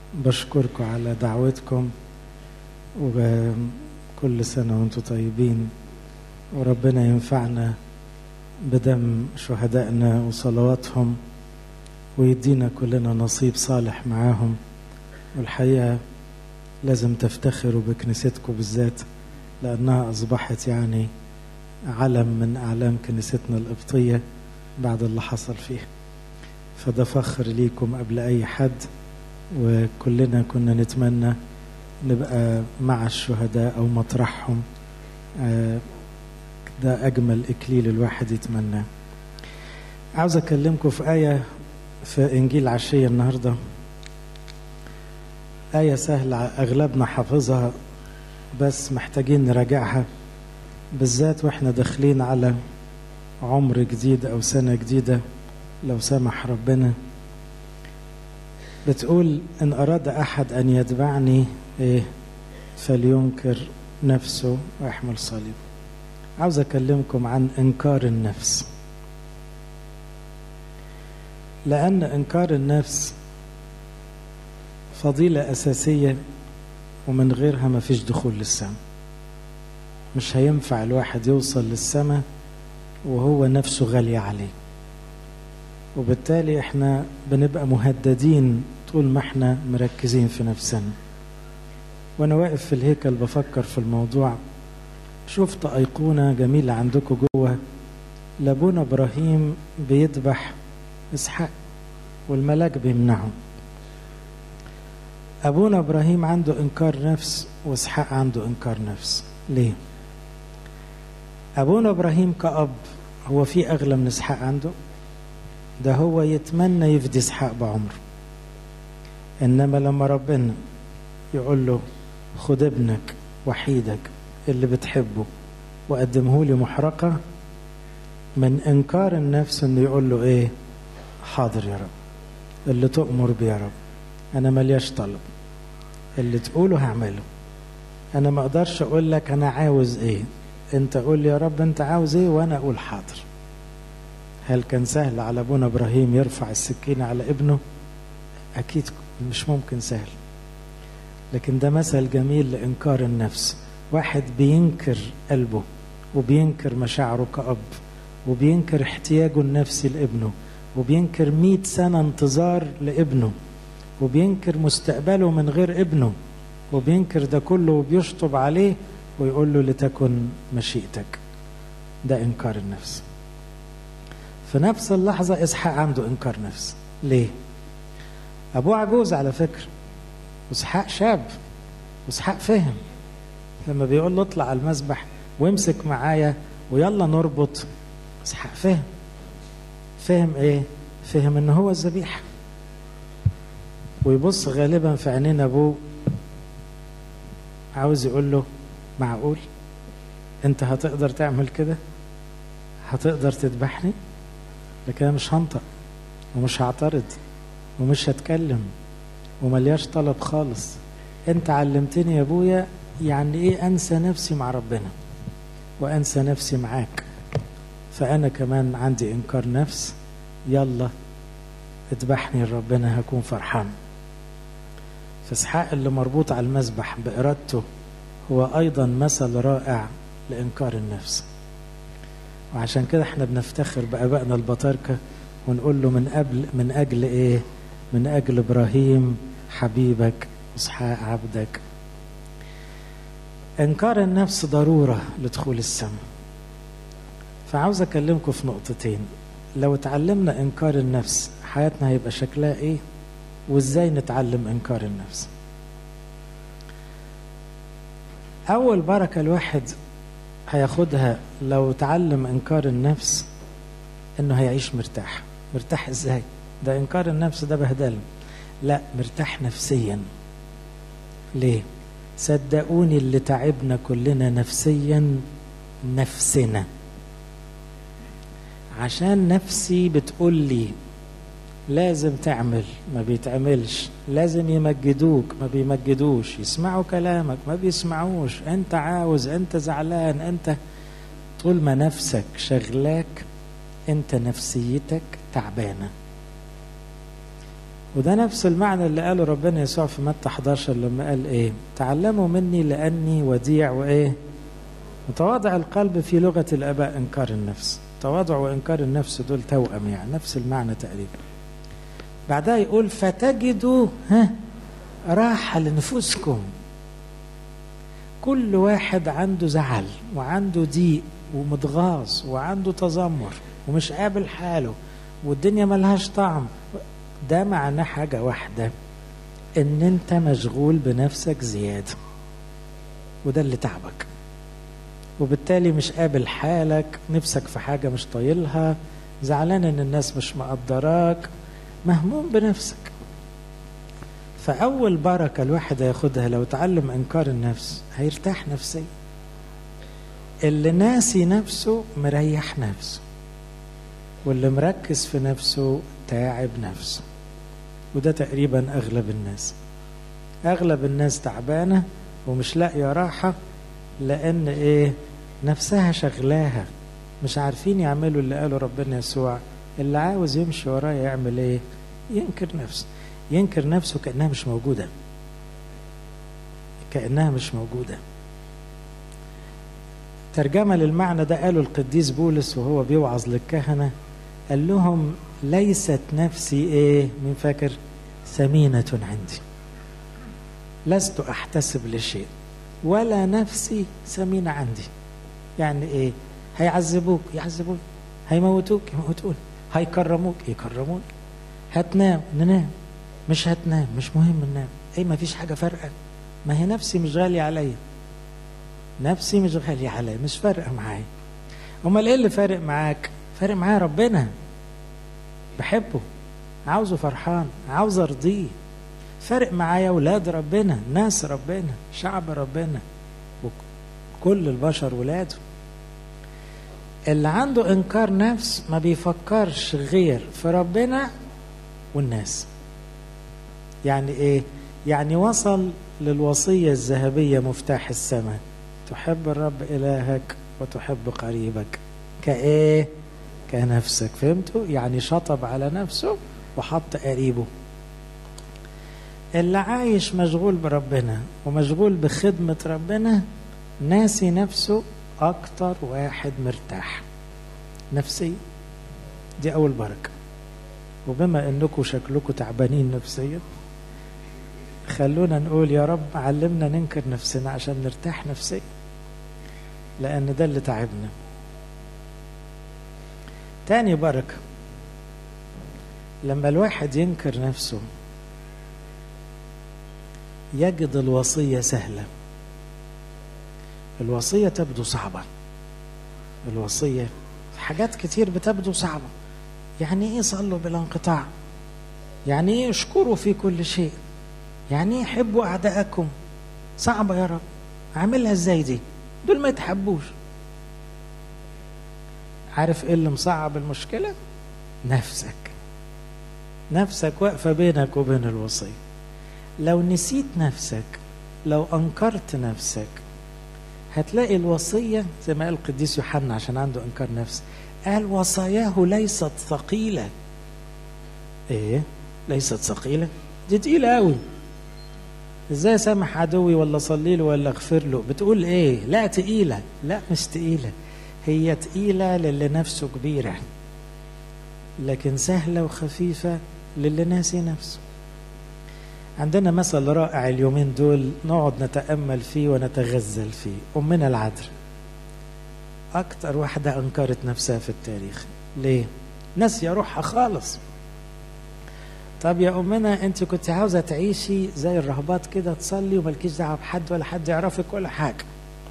بشكركم على دعوتكم وكل سنة وانتم طيبين وربنا ينفعنا بدم شهدائنا وصلواتهم ويدينا كلنا نصيب صالح معاهم والحقيقة لازم تفتخروا بكنيستكم بالذات لأنها أصبحت يعني علم من أعلام كنيستنا القبطية بعد اللي حصل فيه فده فخر ليكم قبل أي حد وكلنا كنا نتمنى نبقى مع الشهداء أو مطرحهم ده أجمل إكليل الواحد يتمناه عاوز أكلمكم في آية في إنجيل عشية النهاردة آية سهلة أغلبنا حافظها بس محتاجين نراجعها بالذات وإحنا داخلين على عمر جديد أو سنة جديدة لو سمح ربنا بتقول إن أراد أحد أن يتبعني إيه فلينكر نفسه ويحمل صليبه عاوز أكلمكم عن إنكار النفس لأن إنكار النفس فضيلة أساسية ومن غيرها ما فيش دخول للسماء مش هينفع الواحد يوصل للسماء وهو نفسه غالية عليه وبالتالي احنا بنبقى مهددين طول ما احنا مركزين في نفسنا وانا واقف في الهيكل بفكر في الموضوع شفت أيقونة جميلة عندكم جوه لابونا إبراهيم بيذبح إسحاق والملاك بيمنعه أبونا إبراهيم عنده إنكار نفس وإسحاق عنده إنكار نفس ليه؟ أبونا إبراهيم كأب هو في أغلى من إسحاق عنده ده هو يتمنى يفدي إسحاق بعمره إنما لما ربنا يقول له خد ابنك وحيدك اللي بتحبه وقدمه لي محرقة من إنكار النفس إنه يقول له إيه حاضر يا رب اللي تؤمر بيه يا رب أنا ملياش طلب اللي تقوله هعمله أنا ما أقدرش أقول لك أنا عاوز إيه أنت قول لي يا رب أنت عاوز إيه وأنا أقول حاضر هل كان سهل على أبونا إبراهيم يرفع السكينة على ابنه أكيد مش ممكن سهل لكن ده مثل جميل لإنكار النفس واحد بينكر قلبه وبينكر مشاعره كأب وبينكر احتياجه النفسي لابنه وبينكر مئة سنة انتظار لابنه وبينكر مستقبله من غير ابنه وبينكر ده كله وبيشطب عليه ويقول له لتكن مشيئتك ده إنكار النفس في نفس اللحظة إسحاق عنده إنكار نفس ليه؟ أبوه عجوز على فكرة وإسحاق شاب وإسحاق فهم لما بيقول له اطلع على المسبح وامسك معايا ويلا نربط اسحاق فهم فهم ايه فهم ان هو الذبيحه ويبص غالبا في عينين ابوه عاوز يقول له معقول انت هتقدر تعمل كده هتقدر تذبحني لكن انا مش هنطق ومش هعترض ومش هتكلم وملياش طلب خالص انت علمتني يا ابويا يعني ايه انسى نفسي مع ربنا وانسى نفسي معاك فانا كمان عندي انكار نفس يلا اذبحني لربنا هكون فرحان فاسحاق اللي مربوط على المذبح بارادته هو ايضا مثل رائع لانكار النفس وعشان كده احنا بنفتخر بابائنا البطاركه ونقول له من قبل من اجل ايه من اجل ابراهيم حبيبك اسحاق عبدك انكار النفس ضروره لدخول السماء فعاوز اكلمكم في نقطتين لو اتعلمنا انكار النفس حياتنا هيبقى شكلها ايه وازاي نتعلم انكار النفس اول بركه الواحد هياخدها لو تعلم انكار النفس انه هيعيش مرتاح مرتاح ازاي ده انكار النفس ده بهدله لا مرتاح نفسيا ليه صدقوني اللي تعبنا كلنا نفسيا نفسنا عشان نفسي بتقول لي لازم تعمل ما بيتعملش لازم يمجدوك ما بيمجدوش يسمعوا كلامك ما بيسمعوش انت عاوز انت زعلان انت طول ما نفسك شغلاك انت نفسيتك تعبانه وده نفس المعنى اللي قاله ربنا يسوع في متى 11 لما قال ايه تعلموا مني لاني وديع وايه متواضع القلب في لغه الاباء انكار النفس تواضع وانكار النفس دول توأم يعني نفس المعنى تقريبا بعدها يقول فتجدوا ها راحه لنفوسكم كل واحد عنده زعل وعنده ضيق ومتغاظ وعنده تذمر ومش قابل حاله والدنيا ملهاش طعم ده معناه حاجة واحدة ان انت مشغول بنفسك زيادة وده اللي تعبك وبالتالي مش قابل حالك نفسك في حاجة مش طايلها زعلان ان الناس مش مقدراك مهموم بنفسك فأول بركة الواحد هياخدها لو تعلم إنكار النفس هيرتاح نفسيا اللي ناسي نفسه مريح نفسه واللي مركز في نفسه تعب نفسه وده تقريبا أغلب الناس أغلب الناس تعبانة ومش لاقية راحة لأن إيه نفسها شغلاها مش عارفين يعملوا اللي قاله ربنا يسوع اللي عاوز يمشي ورايا يعمل إيه ينكر نفسه ينكر نفسه كأنها مش موجودة كأنها مش موجودة ترجمة للمعنى ده قاله القديس بولس وهو بيوعظ للكهنة قال لهم ليست نفسي ايه من فاكر ثمينة عندي لست احتسب لشيء ولا نفسي ثمينة عندي يعني ايه هيعذبوك يعذبوك هيموتوك يموتون هيكرموك يكرمون هتنام ننام مش هتنام مش مهم ننام ايه ما فيش حاجة فارقة ما هي نفسي مش غالية عليا نفسي مش غالية عليا مش فارقة معايا امال ايه اللي فارق معاك فارق معايا ربنا بحبه عاوزه فرحان عاوز ارضيه فارق معايا ولاد ربنا ناس ربنا شعب ربنا وكل البشر ولاده اللي عنده انكار نفس ما بيفكرش غير في ربنا والناس يعني ايه يعني وصل للوصية الذهبية مفتاح السماء تحب الرب إلهك وتحب قريبك كإيه كنفسك فهمتوا يعني شطب على نفسه وحط قريبه اللي عايش مشغول بربنا ومشغول بخدمة ربنا ناسي نفسه أكتر واحد مرتاح نفسيا دي أول بركة وبما أنكم شكلكم تعبانين نفسيا خلونا نقول يا رب علمنا ننكر نفسنا عشان نرتاح نفسيا لأن ده اللي تعبنا تاني بركة لما الواحد ينكر نفسه يجد الوصية سهلة الوصية تبدو صعبة الوصية حاجات كتير بتبدو صعبة يعني ايه صلوا بلا انقطاع يعني ايه اشكروا في كل شيء يعني ايه حبوا اعدائكم صعبة يا رب اعملها ازاي دي دول ما يتحبوش عارف ايه اللي مصعب المشكلة نفسك نفسك واقفة بينك وبين الوصية لو نسيت نفسك لو أنكرت نفسك هتلاقي الوصية زي ما قال القديس يوحنا عشان عنده إنكار نفس قال وصاياه ليست ثقيلة إيه؟ ليست ثقيلة؟ دي تقيلة أوي ازاي سامح عدوي ولا صلي له ولا اغفر له بتقول ايه لا تقيله لا مش تقيله هي تقيله للي نفسه كبيره لكن سهله وخفيفه للي ناسي نفسه عندنا مثل رائع اليومين دول نقعد نتامل فيه ونتغزل فيه امنا العذراء اكتر واحده انكرت نفسها في التاريخ ليه ناسيه روحها خالص طب يا امنا انت كنت عاوزه تعيشي زي الرهبات كده تصلي وملكيش دعوه بحد ولا حد يعرفك ولا حاجه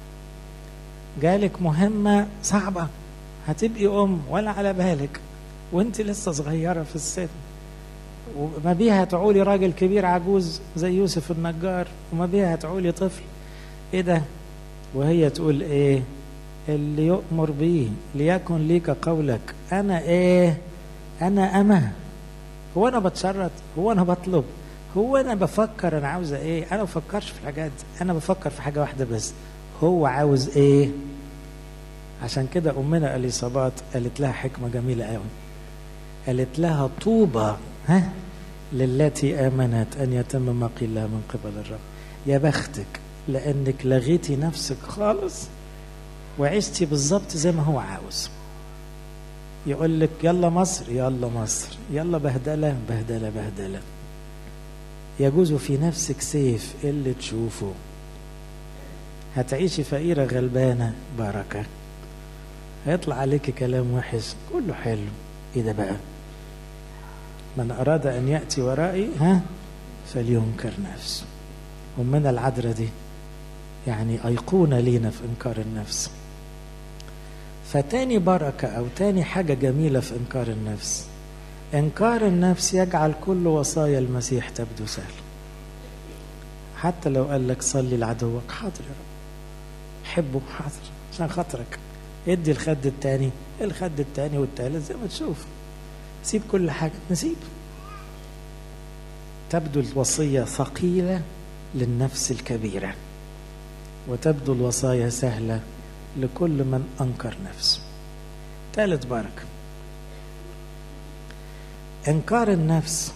جالك مهمه صعبه هتبقي ام ولا على بالك وانت لسه صغيره في السن وما بيها تعولي راجل كبير عجوز زي يوسف النجار وما بيها تعولي طفل ايه ده وهي تقول ايه اللي يؤمر به ليكن ليك قولك انا ايه انا اما هو انا بتشرط هو انا بطلب هو انا بفكر انا عاوزه ايه انا ما بفكرش في الحاجات دي انا بفكر في حاجه واحده بس هو عاوز ايه عشان كده امنا اليصابات قالت لها حكمه جميله قوي قالت لها طوبى ها للتي آمنت أن يتم ما قيل لها من قبل الرب يا بختك لأنك لغيتي نفسك خالص وعشتي بالظبط زي ما هو عاوز يقول لك يلا مصر يلا مصر يلا بهدلة بهدلة بهدلة يجوز في نفسك سيف اللي تشوفه هتعيشي فقيرة غلبانة بركة هيطلع عليك كلام وحش كله حلو ايه ده بقى من أراد أن يأتي ورائي ها فلينكر نفسه ومن العذرة دي يعني أيقونة لينا في إنكار النفس فتاني بركة أو تاني حاجة جميلة في إنكار النفس إنكار النفس يجعل كل وصايا المسيح تبدو سهلة حتى لو قال لك صلي لعدوك حاضر يا رب حبه حاضر عشان خاطرك ادي الخد التاني الخد التاني والتالت زي ما تشوف سيب كل حاجة نسيب تبدو الوصية ثقيلة للنفس الكبيرة وتبدو الوصايا سهلة لكل من أنكر نفسه ثالث بركة إنكار النفس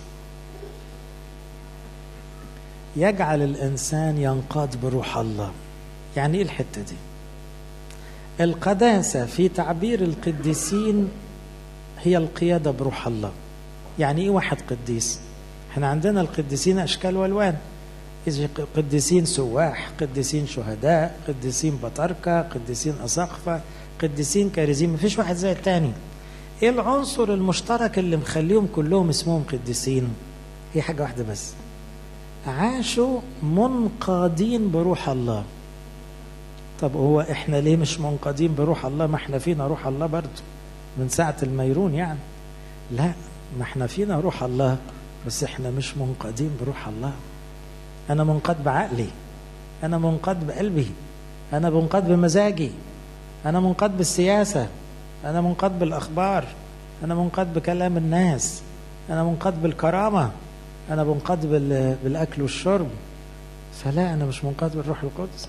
يجعل الإنسان ينقاد بروح الله يعني إيه الحتة دي القداسة في تعبير القديسين هي القيادة بروح الله يعني إيه واحد قديس احنا عندنا القديسين أشكال وألوان قديسين سواح قديسين شهداء قديسين بطاركة قديسين أساقفة قديسين كارزين مفيش واحد زي التاني ايه العنصر المشترك اللي مخليهم كلهم اسمهم قديسين هي حاجة واحدة بس عاشوا منقادين بروح الله طب هو احنا ليه مش منقادين بروح الله ما احنا فينا روح الله برضه من ساعة الميرون يعني لا ما احنا فينا روح الله بس احنا مش منقادين بروح الله انا منقاد بعقلي انا منقاد بقلبي انا منقاد بمزاجي انا منقاد بالسياسة انا منقاد بالاخبار انا منقاد بكلام الناس انا منقاد بالكرامة انا منقاد بالاكل والشرب فلا انا مش منقاد بالروح القدس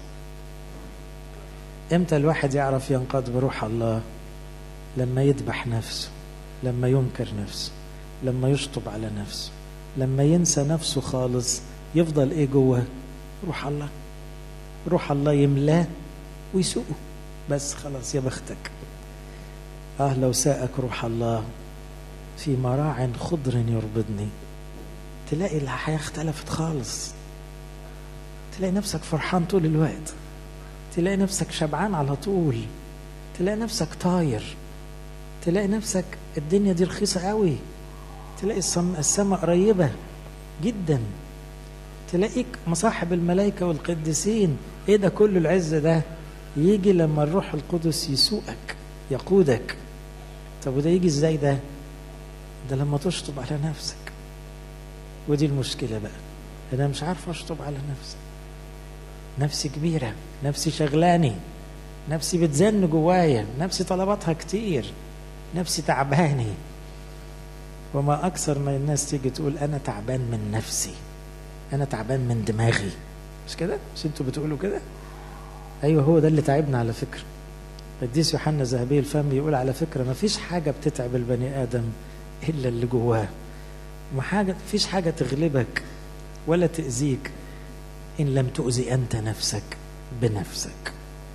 امتى الواحد يعرف ينقاد بروح الله لما يذبح نفسه لما ينكر نفسه لما يشطب على نفسه لما ينسى نفسه خالص يفضل ايه جوه روح الله روح الله يملاه ويسوقه بس خلاص يا بختك اه لو ساءك روح الله في مراع خضر يربضني تلاقي الحياة اختلفت خالص تلاقي نفسك فرحان طول الوقت تلاقي نفسك شبعان على طول تلاقي نفسك طاير تلاقي نفسك الدنيا دي رخيصة قوي تلاقي السماء قريبة جدا تلاقيك مصاحب الملائكة والقديسين ايه ده كل العز ده يجي لما الروح القدس يسوقك يقودك طب وده يجي ازاي ده ده لما تشطب على نفسك ودي المشكلة بقى انا مش عارف اشطب على نفسي نفسي كبيرة نفسي شغلاني نفسي بتزن جوايا نفسي طلباتها كتير نفسي تعباني وما أكثر ما الناس تيجي تقول أنا تعبان من نفسي أنا تعبان من دماغي مش كده؟ مش أنتوا بتقولوا كده؟ أيوه هو ده اللي تعبنا على فكرة قديس يوحنا ذهبي الفم بيقول على فكرة ما فيش حاجة بتتعب البني آدم إلا اللي جواه ما حاجة فيش حاجة تغلبك ولا تأذيك إن لم تؤذي أنت نفسك بنفسك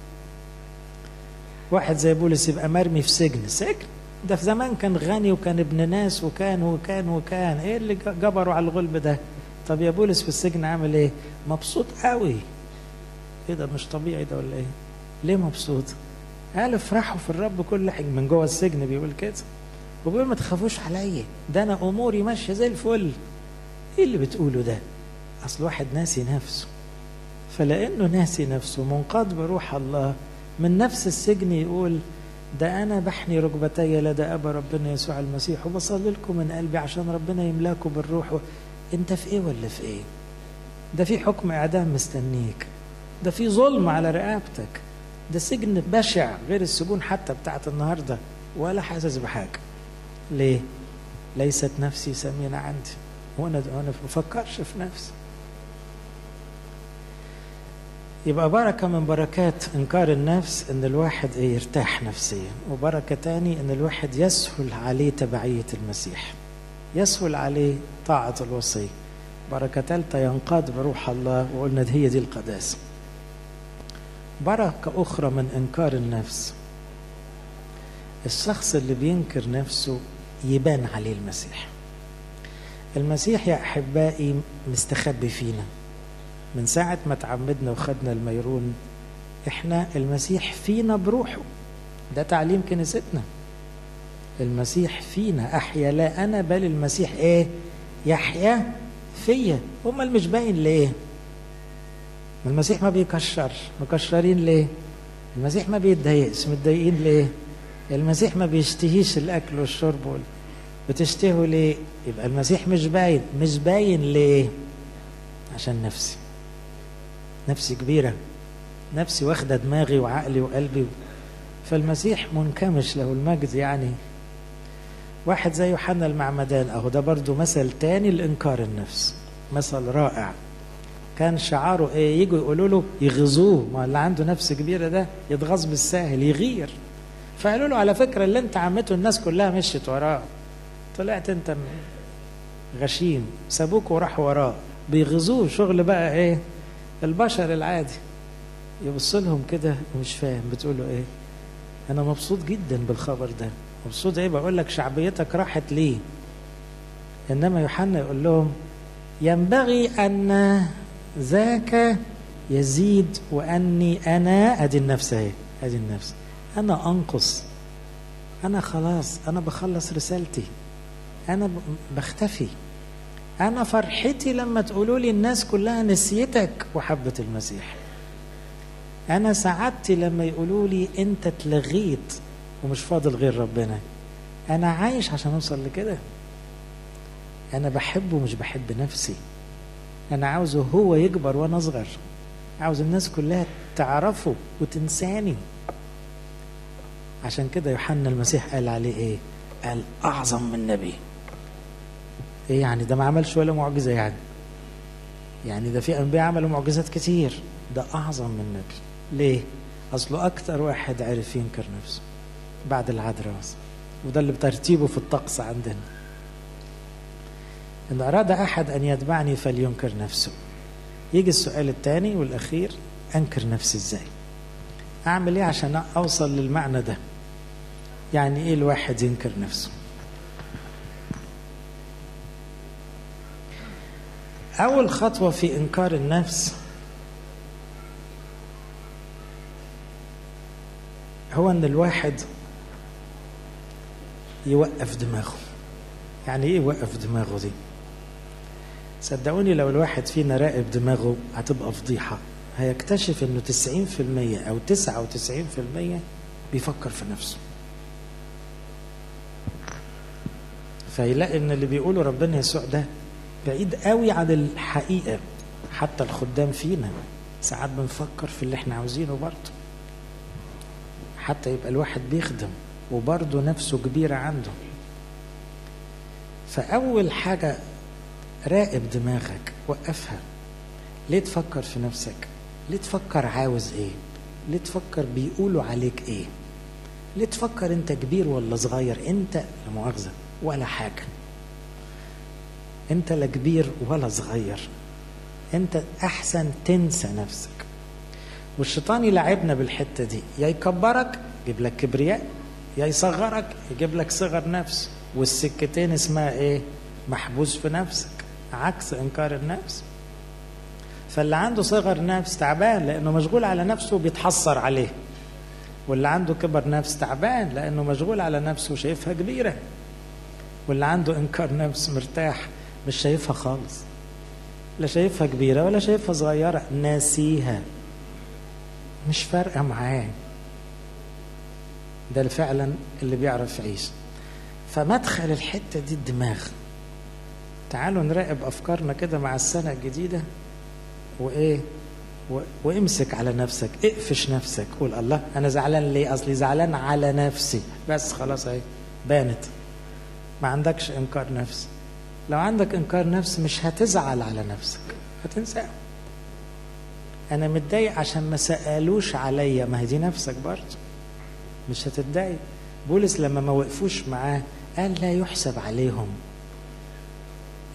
واحد زي بولس يبقى مرمي في سجن سجن ده في زمان كان غني وكان ابن ناس وكان وكان وكان ايه اللي جبروا على الغلب ده طب يا بولس في السجن عامل ايه مبسوط قوي ايه ده مش طبيعي ده ولا ايه ليه مبسوط قال افرحوا في الرب كل حاجه من جوه السجن بيقول كده وبيقول ما تخافوش عليا ده انا اموري ماشيه زي الفل ايه اللي بتقوله ده اصل واحد ناسي نفسه فلانه ناسي نفسه منقاد بروح الله من نفس السجن يقول ده انا بحني ركبتي لدى ابا ربنا يسوع المسيح وبصلي لكم من قلبي عشان ربنا يملاكم بالروح و... انت في ايه ولا في ايه ده في حكم اعدام مستنيك ده في ظلم على رقبتك ده سجن بشع غير السجون حتى بتاعت النهارده ولا حاسس بحاجه ليه ليست نفسي سمينة عندي وانا انا ما بفكرش في نفسي يبقى بركة من بركات إنكار النفس إن الواحد يرتاح نفسيا وبركة تاني إن الواحد يسهل عليه تبعية المسيح يسهل عليه طاعة الوصية بركة ثالثة ينقاد بروح الله وقلنا هي دي القداسة بركة أخرى من إنكار النفس الشخص اللي بينكر نفسه يبان عليه المسيح المسيح يا أحبائي مستخبي فينا من ساعة ما تعمدنا وخدنا الميرون احنا المسيح فينا بروحه ده تعليم كنيستنا المسيح فينا احيا لا انا بل المسيح ايه يحيا فيا امال مش باين ليه المسيح ما بيكشر مكشرين ليه المسيح ما بيتضايقش متضايقين ليه المسيح ما بيشتهيش الاكل والشرب بتشتهوا ليه يبقى المسيح مش باين مش باين ليه عشان نفسي نفسي كبيره نفسي واخده دماغي وعقلي وقلبي فالمسيح منكمش له المجد يعني واحد زي يوحنا المعمدان اهو ده برضو مثل تاني لانكار النفس مثل رائع كان شعاره ايه يجوا يقولوا له يغزوه ما اللي عنده نفس كبيره ده يتغاظ بالساهل يغير فقالوا له على فكره اللي انت عمته الناس كلها مشيت وراه طلعت انت غشيم سابوك وراح وراه بيغزوه شغل بقى ايه البشر العادي يبص لهم كده ومش فاهم بتقول له ايه انا مبسوط جدا بالخبر ده مبسوط ايه بقول لك شعبيتك راحت ليه انما يوحنا يقول لهم ينبغي ان ذاك يزيد واني انا ادي النفس اهي ادي النفس انا انقص انا خلاص انا بخلص رسالتي انا بختفي انا فرحتي لما تقولوا لي الناس كلها نسيتك وحبت المسيح انا سعادتي لما يقولوا لي انت اتلغيت ومش فاضل غير ربنا انا عايش عشان اوصل لكده انا بحبه مش بحب نفسي انا عاوزه هو يكبر وانا اصغر عاوز الناس كلها تعرفه وتنساني عشان كده يوحنا المسيح قال عليه ايه قال اعظم من نبي ايه يعني ده ما عملش ولا معجزه يعني يعني ده في انبياء عملوا معجزات كتير ده اعظم من نبي ليه اصله اكتر واحد عرف ينكر نفسه بعد العذراء وده اللي بترتيبه في الطقس عندنا ان اراد احد ان يتبعني فلينكر نفسه يجي السؤال الثاني والاخير انكر نفسي ازاي اعمل ايه عشان اوصل للمعنى ده يعني ايه الواحد ينكر نفسه اول خطوه في انكار النفس هو ان الواحد يوقف دماغه يعني ايه يوقف دماغه دي صدقوني لو الواحد فينا راقب دماغه هتبقى فضيحة هيكتشف انه 90% او 99% بيفكر في نفسه فيلاقي ان اللي بيقوله ربنا يسوع ده بعيد قوي عن الحقيقة حتى الخدام فينا ساعات بنفكر في اللي احنا عاوزينه برضه حتى يبقى الواحد بيخدم وبرضه نفسه كبيرة عنده فأول حاجة راقب دماغك وقفها ليه تفكر في نفسك ليه تفكر عاوز ايه ليه تفكر بيقولوا عليك ايه ليه تفكر انت كبير ولا صغير انت لا مؤاخذة ولا حاجة انت لا كبير ولا صغير انت احسن تنسى نفسك والشيطان يلعبنا بالحته دي يا يكبرك يجيب لك كبرياء يا يصغرك يجيب لك صغر نفس والسكتين اسمها ايه محبوس في نفسك عكس انكار النفس فاللي عنده صغر نفس تعبان لانه مشغول على نفسه بيتحسر عليه واللي عنده كبر نفس تعبان لانه مشغول على نفسه وشايفها كبيره واللي عنده انكار نفس مرتاح مش شايفها خالص لا شايفها كبيره ولا شايفها صغيره ناسيها مش فارقه معاه ده فعلا اللي بيعرف يعيش فمدخل الحته دي الدماغ تعالوا نراقب افكارنا كده مع السنه الجديده وايه و... وامسك على نفسك اقفش نفسك قول الله انا زعلان ليه اصلي زعلان على نفسي بس خلاص اهي بانت ما عندكش انكار نفس لو عندك انكار نفس مش هتزعل على نفسك هتنساه انا متضايق عشان ما سالوش عليا ما هي دي نفسك برضه مش هتتضايق بولس لما ما وقفوش معاه قال لا يحسب عليهم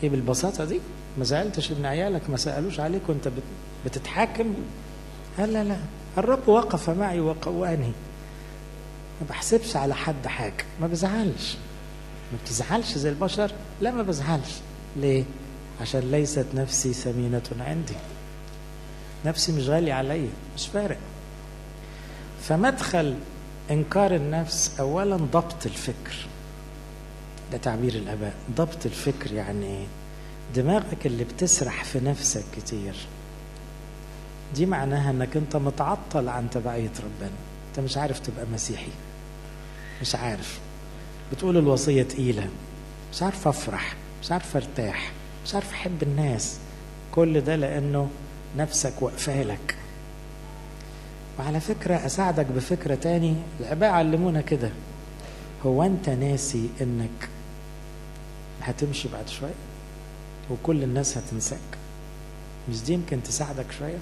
ايه بالبساطه دي ما زعلتش ان عيالك ما سالوش عليك وانت بتتحاكم لا لا لا الرب وقف معي وقواني ما بحسبش على حد حاجه ما بزعلش ما بتزعلش زي البشر لا ما بزعلش ليه عشان ليست نفسي ثمينة عندي نفسي مش غالية عليا مش فارق فمدخل إنكار النفس أولا ضبط الفكر ده تعبير الآباء ضبط الفكر يعني إيه دماغك اللي بتسرح في نفسك كتير دي معناها انك انت متعطل عن تبعية ربنا انت مش عارف تبقى مسيحي مش عارف بتقول الوصية تقيلة مش عارف افرح مش عارف ارتاح مش عارف احب الناس كل ده لانه نفسك واقفه لك وعلى فكرة أساعدك بفكرة تاني الآباء علمونا كده هو أنت ناسي إنك هتمشي بعد شوية وكل الناس هتنساك مش دي يمكن تساعدك شوية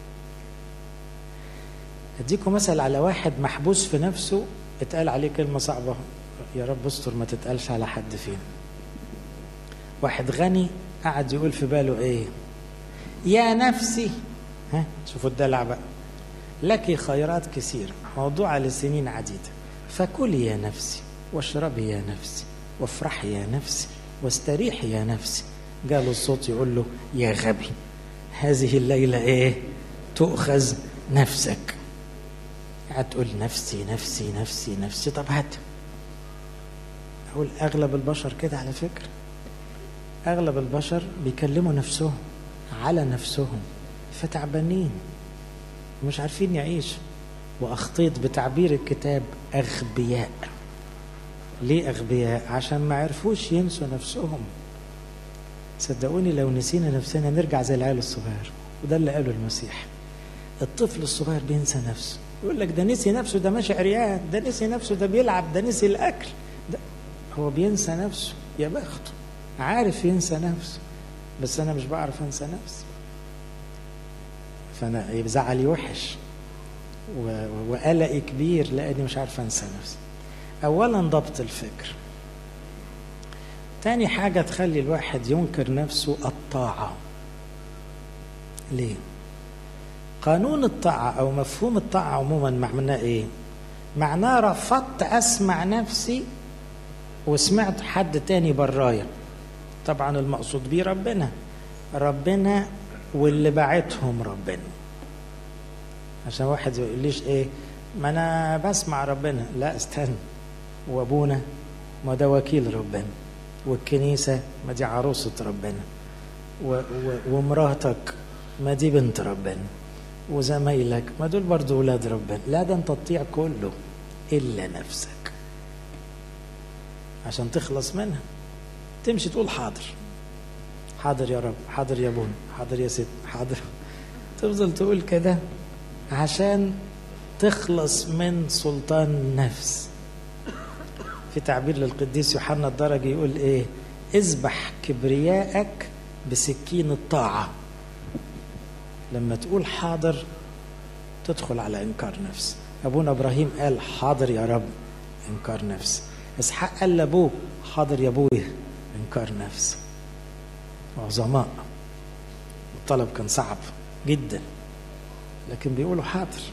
أديكم مثل على واحد محبوس في نفسه اتقال عليه كلمة صعبة يا رب استر ما تتقالش على حد فين واحد غني قعد يقول في باله ايه يا نفسي ها شوفوا الدلع بقى لك خيرات كثيرة موضوعة لسنين عديدة فكلي يا نفسي واشربي يا نفسي وافرحي يا نفسي واستريحي يا نفسي قالوا الصوت يقول له يا غبي هذه الليلة ايه تؤخذ نفسك قاعد تقول نفسي نفسي نفسي نفسي طب هات أقول أغلب البشر كده على فكرة أغلب البشر بيكلموا نفسهم على نفسهم فتعبانين مش عارفين يعيش وأخطيط بتعبير الكتاب أغبياء ليه أغبياء عشان ما عرفوش ينسوا نفسهم صدقوني لو نسينا نفسنا نرجع زي العيال الصغير وده اللي قاله المسيح الطفل الصغير بينسى نفسه يقول لك ده نسي نفسه ده ماشي عريان ده نسي نفسه ده بيلعب ده نسي الأكل ده هو بينسى نفسه يا بخته عارف ينسى نفسه بس أنا مش بعرف أنسى نفسي فأنا زعلي وحش وقلقي كبير لأني مش عارف أنسى نفسي أولا ضبط الفكر تاني حاجة تخلي الواحد ينكر نفسه الطاعة ليه؟ قانون الطاعة أو مفهوم الطاعة عموما معناه إيه؟ معناه رفضت أسمع نفسي وسمعت حد تاني برايا طبعا المقصود بيه ربنا ربنا واللي بعتهم ربنا عشان واحد يقوليش ايه ما انا بسمع ربنا لا استنى وابونا ما ده وكيل ربنا والكنيسة ما دي عروسة ربنا و و ومراتك ما دي بنت ربنا وزمايلك ما دول برضو ولاد ربنا لا ده انت تطيع كله إلا نفسك عشان تخلص منها تمشي تقول حاضر حاضر يا رب حاضر يا ابونا حاضر يا ست حاضر تفضل تقول كده عشان تخلص من سلطان النفس في تعبير للقديس يوحنا الدرجي يقول ايه اذبح كبرياءك بسكين الطاعة لما تقول حاضر تدخل على انكار نفس ابونا ابراهيم قال حاضر يا رب انكار نفس اسحاق قال لابوه حاضر يا ابويا انكار نفس عظماء الطلب كان صعب جدا لكن بيقولوا حاضر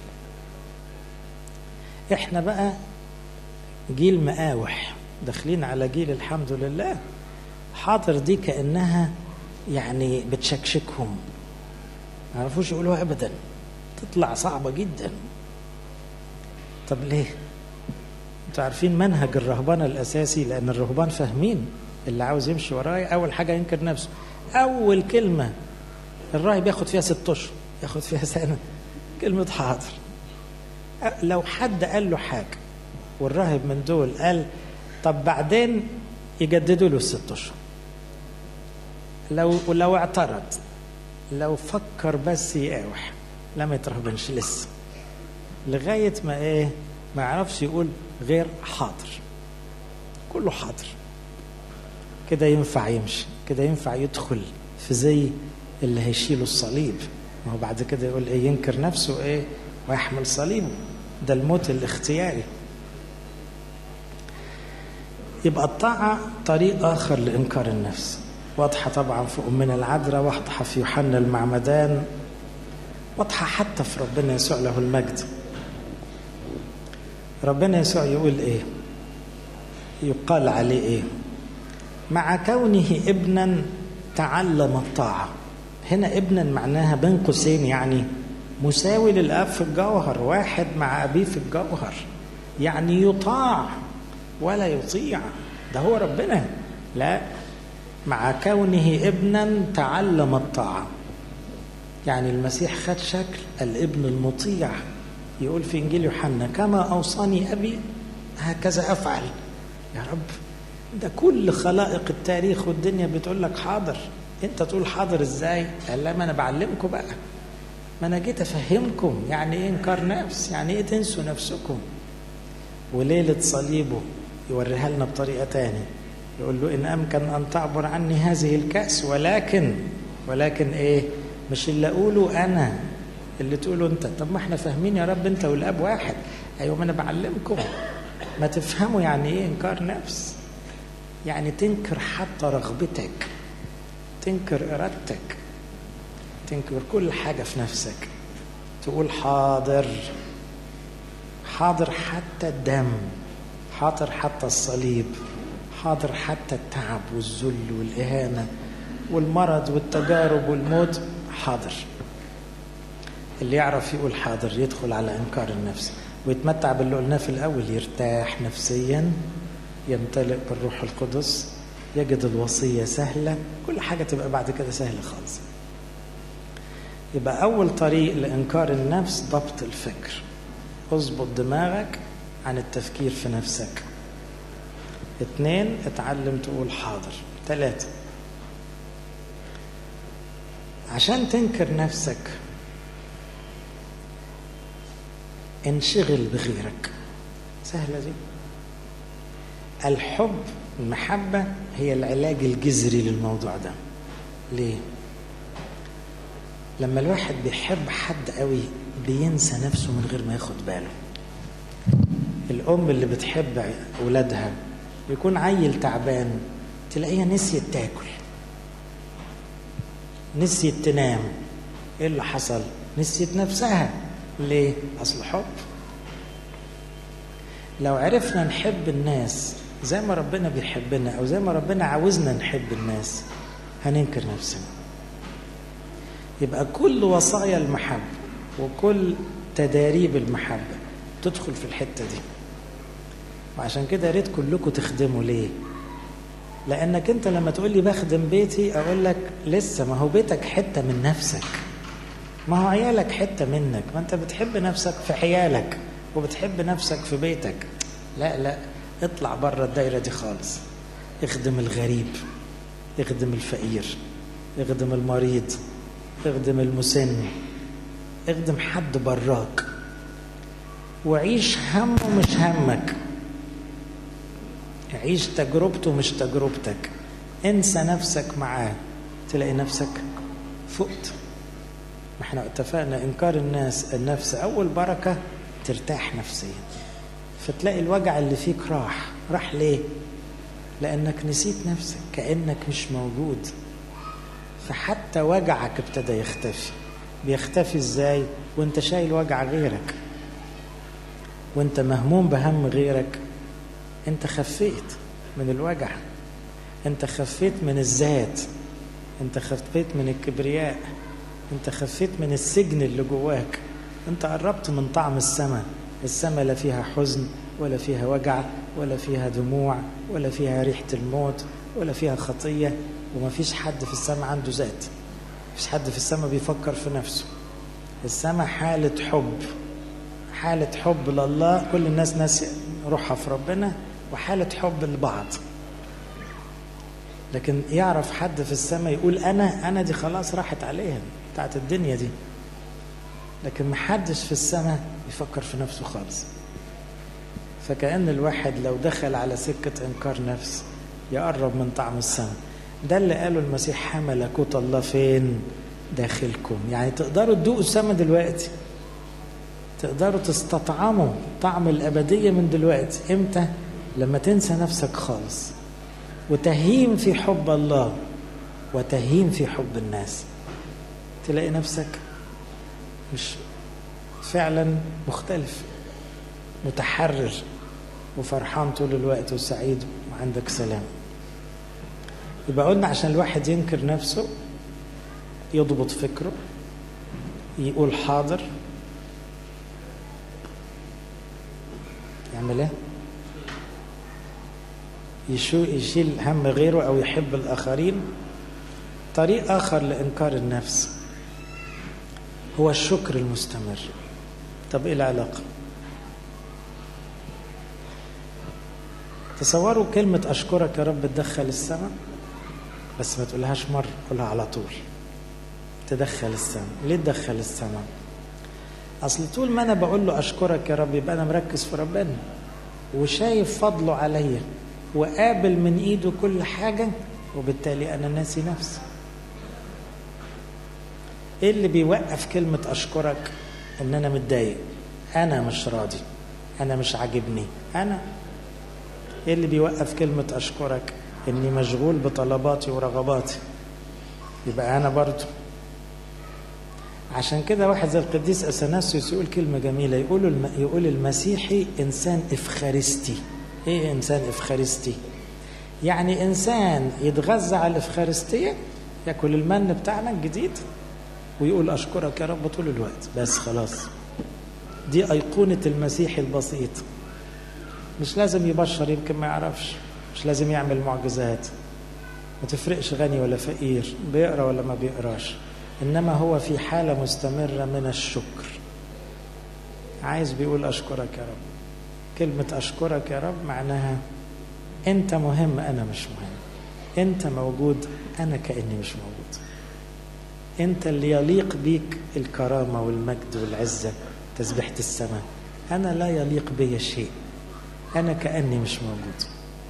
احنا بقى جيل مقاوح داخلين على جيل الحمد لله حاضر دي كانها يعني بتشكشكهم ما يعرفوش يقولوها ابدا تطلع صعبه جدا طب ليه انتوا عارفين منهج الرهبنه الاساسي لان الرهبان فاهمين اللي عاوز يمشي ورايا اول حاجه ينكر نفسه اول كلمه الراهب ياخد فيها ست اشهر ياخد فيها سنه كلمه حاضر لو حد قال له حاجه والراهب من دول قال طب بعدين يجددوا له الست اشهر لو لو اعترض لو فكر بس يقاوح لا ما يترهبنش لسه لغايه ما ايه ما يعرفش يقول غير حاضر كله حاضر كده ينفع يمشي كده ينفع يدخل في زي اللي هيشيلوا الصليب ما هو بعد كده يقول ايه ينكر نفسه ايه ويحمل صليبه ده الموت الاختياري يبقى الطاعة طريق آخر لإنكار النفس واضحة طبعا في أمنا العذراء واضحة في يوحنا المعمدان واضحة حتى في ربنا يسوع له المجد ربنا يسوع يقول إيه يقال عليه إيه مع كونه ابنا تعلم الطاعة هنا ابنا معناها بين قوسين يعني مساوي للاب في الجوهر واحد مع ابيه في الجوهر يعني يطاع ولا يطيع ده هو ربنا لا مع كونه ابنا تعلم الطاعه يعني المسيح خد شكل الابن المطيع يقول في انجيل يوحنا كما اوصاني ابي هكذا افعل يا رب ده كل خلائق التاريخ والدنيا بتقول لك حاضر انت تقول حاضر ازاي قال لا ما انا بعلمكم بقى ما انا جيت افهمكم يعني ايه انكار نفس يعني ايه تنسوا نفسكم وليله صليبه يوريها لنا بطريقه تاني يقول له ان امكن ان تعبر عني هذه الكاس ولكن ولكن ايه مش اللي اقوله انا اللي تقوله انت طب ما احنا فاهمين يا رب انت والاب واحد ايوه ما انا بعلمكم ما تفهموا يعني ايه انكار نفس يعني تنكر حتى رغبتك تنكر ارادتك تنكر كل حاجه في نفسك تقول حاضر حاضر حتى الدم حاضر حتى الصليب حاضر حتى التعب والذل والاهانه والمرض والتجارب والموت حاضر اللي يعرف يقول حاضر يدخل على انكار النفس ويتمتع باللي قلناه في الاول يرتاح نفسيا يمتلئ بالروح القدس يجد الوصيه سهله كل حاجه تبقى بعد كده سهله خالص يبقى اول طريق لانكار النفس ضبط الفكر اظبط دماغك عن التفكير في نفسك اتنين اتعلم تقول حاضر ثلاثة عشان تنكر نفسك انشغل بغيرك سهلة دي الحب المحبة هي العلاج الجذري للموضوع ده ليه؟ لما الواحد بيحب حد قوي بينسى نفسه من غير ما ياخد باله الأم اللي بتحب أولادها يكون عيل تعبان تلاقيها نسيت تاكل نسيت تنام ايه اللي حصل نسيت نفسها ليه اصل حب لو عرفنا نحب الناس زي ما ربنا بيحبنا او زي ما ربنا عاوزنا نحب الناس هننكر نفسنا يبقى كل وصايا المحبة وكل تداريب المحبة تدخل في الحتة دي وعشان كده يا ريت كلكم تخدموا ليه لانك انت لما تقول لي بخدم بيتي اقول لك لسه ما هو بيتك حته من نفسك ما هو عيالك حته منك ما انت بتحب نفسك في عيالك وبتحب نفسك في بيتك لا لا اطلع بره الدايره دي خالص اخدم الغريب اخدم الفقير اخدم المريض اخدم المسن اخدم حد براك وعيش همه مش همك عيش تجربته مش تجربتك انسى نفسك معاه تلاقي نفسك فقت ما احنا اتفقنا انكار الناس النفس اول بركه ترتاح نفسيا فتلاقي الوجع اللي فيك راح راح ليه لانك نسيت نفسك كانك مش موجود فحتى وجعك ابتدى يختفي بيختفي ازاي وانت شايل وجع غيرك وانت مهموم بهم غيرك انت خفيت من الوجع انت خفيت من الذات انت خفيت من الكبرياء انت خفيت من السجن اللي جواك انت قربت من طعم السماء السماء لا فيها حزن ولا فيها وجع ولا فيها دموع ولا فيها ريحة الموت ولا فيها خطية وما فيش حد في السماء عنده ذات مفيش حد في السماء بيفكر في نفسه السماء حالة حب حالة حب لله كل الناس ناس روحها في ربنا وحالة حب لبعض لكن يعرف حد في السماء يقول أنا أنا دي خلاص راحت عليها بتاعت الدنيا دي لكن محدش في السماء يفكر في نفسه خالص فكأن الواحد لو دخل على سكة إنكار نفس يقرب من طعم السماء ده اللي قاله المسيح حمل ملكوت الله فين داخلكم يعني تقدروا تدوقوا السماء دلوقتي تقدروا تستطعموا طعم الأبدية من دلوقتي إمتى لما تنسى نفسك خالص وتهيم في حب الله وتهين في حب الناس تلاقي نفسك مش فعلا مختلف متحرر وفرحان طول الوقت وسعيد وعندك سلام يبقى قلنا عشان الواحد ينكر نفسه يضبط فكره يقول حاضر يعمل ايه يشو يشيل هم غيره او يحب الاخرين طريق اخر لانكار النفس هو الشكر المستمر طب ايه العلاقه تصوروا كلمة أشكرك يا رب تدخل السماء بس ما تقولهاش مرة قولها على طول تدخل السماء ليه تدخل السماء أصل طول ما أنا بقول له أشكرك يا رب يبقى أنا مركز في ربنا وشايف فضله عليا وقابل من إيده كل حاجة وبالتالي أنا ناسي نفسي إيه اللي بيوقف كلمة أشكرك إن أنا متضايق أنا مش راضي أنا مش عاجبني أنا ايه اللي بيوقف كلمة أشكرك إني مشغول بطلباتي ورغباتي يبقى أنا برضو عشان كده واحد زي القديس أثناسيوس يقول كلمة جميلة يقول الم... يقول المسيحي إنسان إفخارستي إيه إنسان إفخارستي؟ يعني إنسان يتغذى على الإفخارستية ياكل المن بتاعنا الجديد ويقول أشكرك يا رب طول الوقت بس خلاص دي أيقونة المسيحي البسيط مش لازم يبشر يمكن ما يعرفش مش لازم يعمل معجزات ما تفرقش غني ولا فقير بيقرا ولا ما بيقراش انما هو في حاله مستمره من الشكر عايز بيقول اشكرك يا رب كلمه اشكرك يا رب معناها انت مهم انا مش مهم انت موجود انا كاني مش موجود انت اللي يليق بيك الكرامه والمجد والعزه تسبيحه السماء انا لا يليق بي شيء أنا كأني مش موجود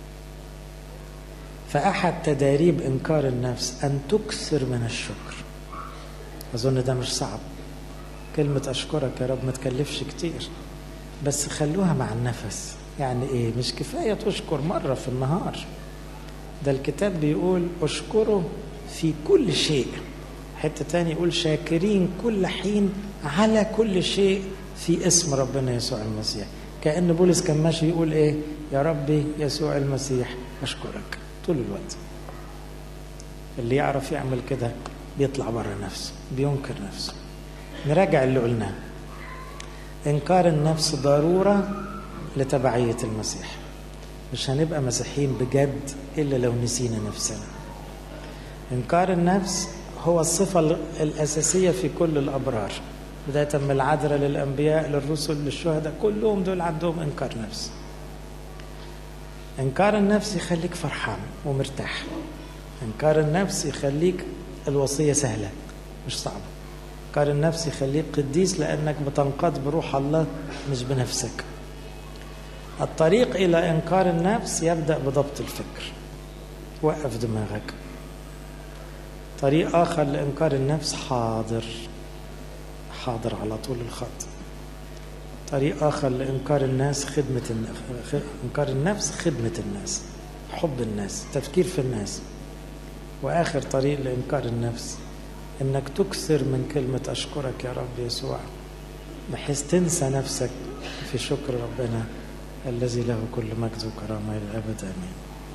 فأحد تداريب إنكار النفس أن تكثر من الشكر أظن ده مش صعب كلمة أشكرك يا رب ما تكلفش كتير بس خلوها مع النفس يعني إيه مش كفاية تشكر مرة في النهار ده الكتاب بيقول أشكره في كل شيء حتة تاني يقول شاكرين كل حين على كل شيء في اسم ربنا يسوع المسيح كأن بولس كان ماشي يقول إيه يا ربي يسوع المسيح أشكرك طول الوقت اللي يعرف يعمل كده بيطلع بره نفسه بينكر نفسه نراجع اللي قلناه إنكار النفس ضرورة لتبعية المسيح مش هنبقى مسيحيين بجد إلا لو نسينا نفسنا إنكار النفس هو الصفة الأساسية في كل الأبرار بداية من العذراء للأنبياء للرسل للشهداء كلهم دول عندهم إنكار نفس إنكار النفس يخليك فرحان ومرتاح إنكار النفس يخليك الوصية سهلة مش صعبة إنكار النفس يخليك قديس لأنك بتنقاد بروح الله مش بنفسك الطريق إلى إنكار النفس يبدأ بضبط الفكر وقف دماغك طريق آخر لإنكار النفس حاضر حاضر على طول الخط طريق آخر لإنكار الناس خدمة النفس إنكار النفس خدمة الناس حب الناس تفكير في الناس وآخر طريق لإنكار النفس إنك تكثر من كلمة أشكرك يا رب يسوع بحيث تنسى نفسك في شكر ربنا الذي له كل مجد وكرامة إلى الأبد آمين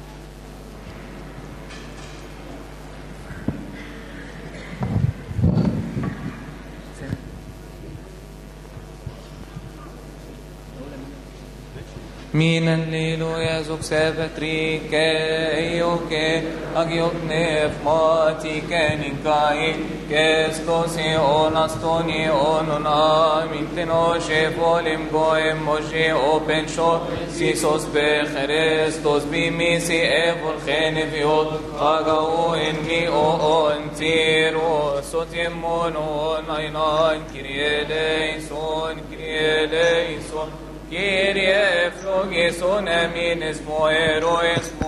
Min alleluia succebetri eioke agiot nef mati keninkai kestos eon astoni onon amin tenoshe volim goem moshe open sho sisos be Christos bimisi evol geneviot agao en mi o on tiro sotemon on ainan kirieleison kirieleison Kyrie, flogison, emin, esmo, eroes,